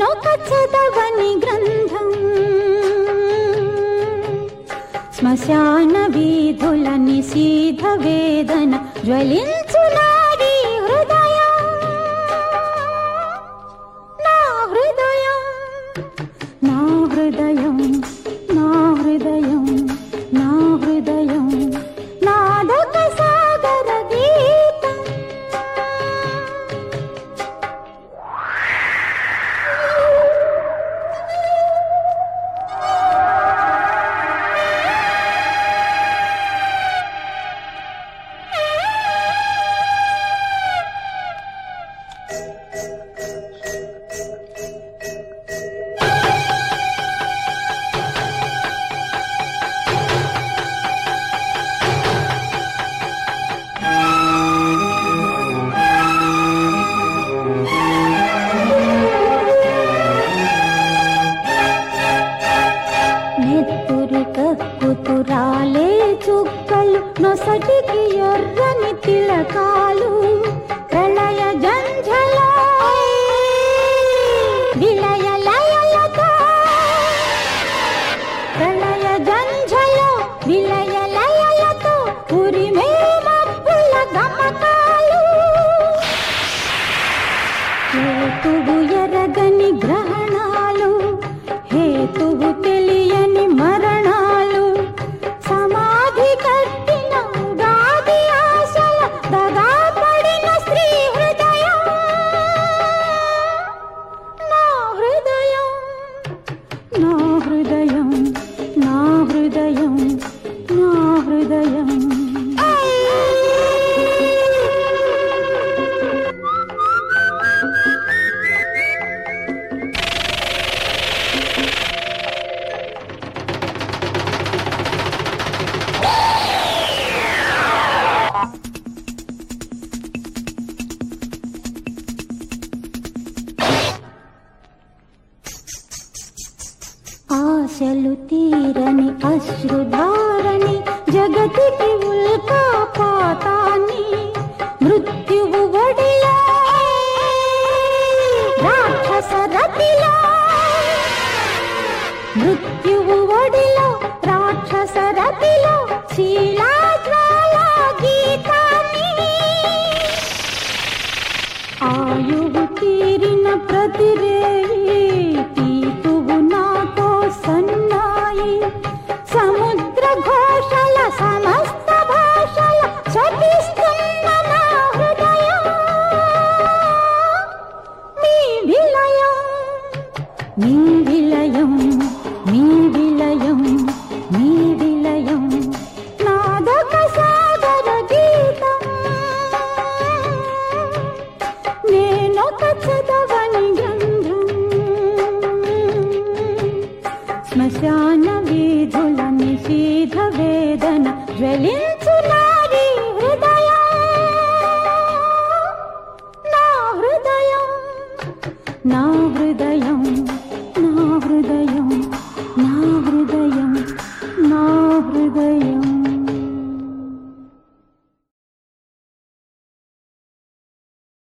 నేనొక చదవని గ్రంథం శ్మశాన వీధుల నిశీధ వేదన జ్వలించు నాడి హృదయం నా హృదయం నా హృదయం నా హృదయం నా హృదయం నాదొక సాగర గీతం నెత్తురు కక్కుతురాలే చుక్కలు నొసటికి ఎర్రని తిలకాలు ప్రళయ జంఝల విలయ లయలతో ప్రళయ జంఝల విలయ లయలతో ఉరిమే మబ్బుల గమకాలు హేతువు ఎరగని గ్రహణాలు హేతువు తెలియని మరణాలు సమాధి కట్టిన ఉగాది ఆశల దగా పడిన స్త్రీ హృదయం నా హృదయం నా హృదయం నా హృదయం నా హృదయం ఆశలు తీరని అశ్రుధారని జగతికి ఉల్కాపాతాన్ని మృత్యువు ఒడిలో రాక్షస రతిలో మృత్యువు ఒడిలో రాక్షస రతిలో శీలాజ్వాల గీతాన్ని ఆయువు తీరిన ప్రతిరేయి తీతువు నాతో సన్నాయి సముద్ర ఘోషల సమస్త భాషల శపిస్తున్న నా హృదయం మీ విలయం మీ విలయం మీ విలయం మీ విలయం నాదొక సాగర గీతం నేనొక చదవని గ్రంథం శ్మశాన వీధుల నిషీధ వేదన జ్వలించు నాడి హృదయం నా హృదయం నా హృదయం నా హృదయం